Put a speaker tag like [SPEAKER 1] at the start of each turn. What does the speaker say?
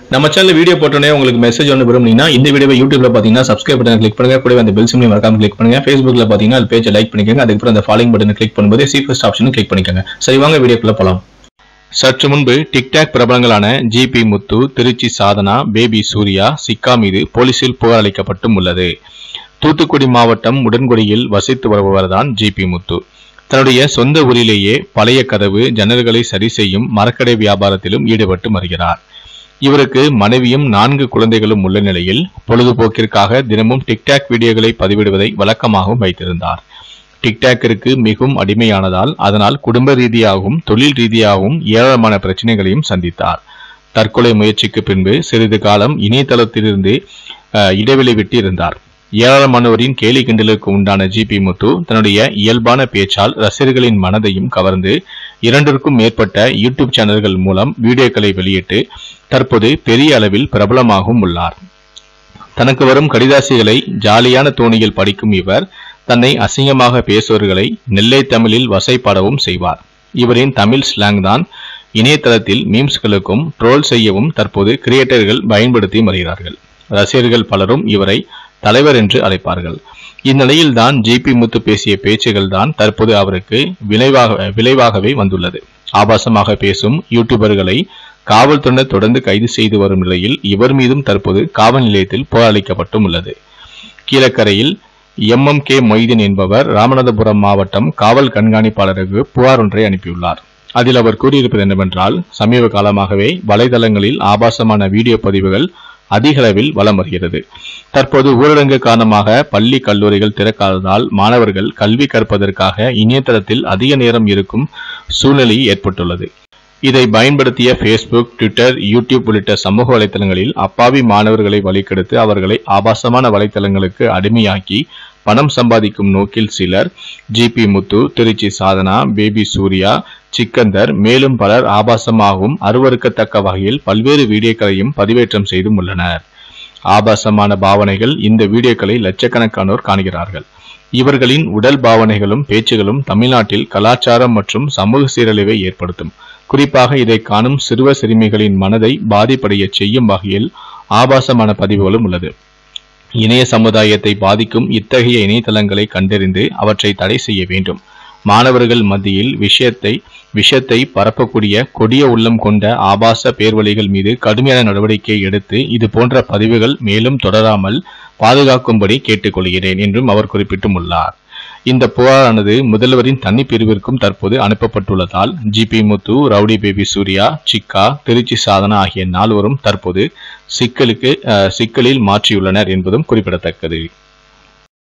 [SPEAKER 1] நம்ம channel video போட்டோன்னே உங்களுக்கு மெசேஜ் ஒன்று விரும்புனீங்கன்னா இந்த வீடியோவை யூடியூப்ல பார்த்தீங்கன்னா சப்ஸ்கிரைப் பட்டன் கிளிக் பண்ணுங்க கூடவே அந்த பெல் சிம்லையும் மறக்காம கிளிக் பண்ணுங்க ஃபேஸ்புக்ல பார்த்தீங்கன்னா அது பேஜை லைக் பண்ணிக்கோங்க அதுக்கப்புறம் அந்த ஃபாலோயிங் பட்டனை கிளிக் பண்ணும்போது சி ஃபர்ஸ்ட் ஆப்ஷனும் கிளிக் பண்ணிக்கோங்க சரி வாங்க வீடியோக்குள்ள போலாம் சற்று முன்பு டிக்டாக் பிரபலங்களான ஜிபி முத்து திருச்சி சாதனா பேபி சூர்யா சிக்கா மீது போலீசில் புகார் அளிக்கப்பட்டும் உள்ளது தூத்துக்குடி மாவட்டம் உடன்குடியில் வசித்து வருபவர்தான் ஜிபி முத்து தன்னுடைய சொந்த ஊரிலேயே பழைய கதவு ஜன்னல்களை சரி செய்யும் மரக்கடை வியாபாரத்திலும் ஈடுபட்டு வருகிறார் இவருக்கு மனைவியும் நான்கு குழந்தைகளும் உள்ள நிலையில் பொழுதுபோக்கிற்காக தினமும் டிக்டாக் வீடியோகளை பதிவிடுவதை வழக்கமாகவும் வைத்திருந்தார் டிக்டாக்கிற்கு மிகவும் அடிமையானதால் அதனால் குடும்ப ரீதியாகவும் தொழில் ரீதியாகவும் ஏராளமான பிரச்சனைகளையும் சந்தித்தார் தற்கொலை முயற்சிக்கு பின்பு சிறிது காலம் இணையதளத்திலிருந்து அஹ், இடைவெளி விட்டு இருந்தார் ஏராளமானவரின் கேலி கிண்டலுக்கு உண்டான ஜிபி முத்து தன்னுடைய இயல்பான பேச்சால் ரசிகர்களின் மனதையும் கவர்ந்து இரண்டிற்கும் மேற்பட்ட யூடியூப் சேனல்கள் மூலம் வீடியோக்களை வெளியிட்டு தற்போது பெரிய அளவில் பிரபலமாகவும் உள்ளார் தனக்கு வரும் கடிதாசிகளை ஜாலியான தோணியில் படிக்கும் இவர் தன்னை அசிங்கமாக பேசுவர்களை நெல்லை தமிழில் வசைப்பாடவும் செய்வார் இவரின் தமிழ் ஸ்லாங் தான் இணையதளத்தில் மீம்ஸ்களுக்கும் ட்ரோல் செய்யவும் தற்போது கிரியேட்டர்கள் பயன்படுத்தி வருகிறார்கள் ரசிகர்கள் பலரும் இவரை தலைவர் என்று அழைப்பார்கள் இந்நிலையில்தான் ஜிபி முத்து பேசிய பேச்சுகள் தான் தற்போது அவருக்கு விளைவாக விளைவாகவே வந்துள்ளது ஆபாசமாக பேசும் யூடியூபர்களை காவல்துறையினர் தொடர்ந்து கைது செய்து வரும் நிலையில் இவர் மீதும் தற்போது காவல் நிலையத்தில் புகாரளிக்கப்பட்டும் உள்ளது கீழக்கரையில் எம்எம் கே மொய்தீன் என்பவர் ராமநாதபுரம் மாவட்டம் காவல் கண்காணிப்பாளருக்கு புகார் ஒன்றை அனுப்பியுள்ளார் அதில் அவர் கூறியிருப்பது என்னவென்றால் சமீப காலமாகவே வலைதளங்களில் ஆபாசமான வீடியோ பதிவுகள் அதிக அளவில் வலம் வருகிறது தற்போது ஊரடங்கு காரணமாக பள்ளி கல்லூரிகள் திறக்காததால் மாணவர்கள் கல்வி கற்பதற்காக இணையதளத்தில் அதிக நேரம் இருக்கும் சூழ்நிலை ஏற்பட்டுள்ளது இதை பயன்படுத்திய ஃபேஸ்புக் ட்விட்டர் யூடியூப் உள்ளிட்ட சமூக வலைத்தளங்களில் அப்பாவி மாணவர்களை வழிகெடுத்து அவர்களை ஆபாசமான வலைத்தளங்களுக்கு அடிமையாக்கி பணம் சம்பாதிக்கும் நோக்கில் சிலர் ஜிபி முத்து திருச்சி சாதனா பேபி சூர்யா சிக்கந்தர் மேலும் பலர் ஆபாசமாகவும் அருவருக்கத்தக்க வகையில் பல்வேறு வீடியோக்களையும் பதிவேற்றம் செய்தும் உள்ளனர் ஆபாசமான பாவனைகள் இந்த வீடியோக்களை லட்சக்கணக்கானோர் காண்கிறார்கள் இவர்களின் உடல் பாவனைகளும் பேச்சுகளும் தமிழ்நாட்டில் கலாச்சாரம் மற்றும் சமூக சீரழிவை ஏற்படுத்தும் குறிப்பாக இதை காணும் சிறுவ சிறுமிகளின் மனதை பாதிப்படைய செய்யும் வகையில் ஆபாசமான பதிவுகளும் உள்ளது இணைய சமுதாயத்தை பாதிக்கும் இத்தகைய இணையதளங்களை கண்டறிந்து அவற்றை தடை செய்ய வேண்டும் மாணவர்கள் மத்தியில் விஷயத்தை விஷயத்தை பரப்பக்கூடிய கொடிய உள்ளம் கொண்ட ஆபாச பேர்வழிகள் மீது கடுமையான நடவடிக்கை எடுத்து இது போன்ற பதிவுகள் மேலும் தொடராமல் பாதுகாக்கும்படி கேட்டுக்கொள்கிறேன் என்றும் அவர் குறிப்பிட்டும் உள்ளார் இந்த புகாரானது முதல்வரின் தனி பிரிவிற்கும் தற்போது அனுப்பப்பட்டுள்ளதால் G P Muthu rowdy baby Surya Sikka Trichy Sadhana ஆகிய நால்வரும் தற்போது சிக்கலுக்கு அஹ், சிக்கலில் மாற்றியுள்ளனர் என்பதும் குறிப்பிடத்தக்கது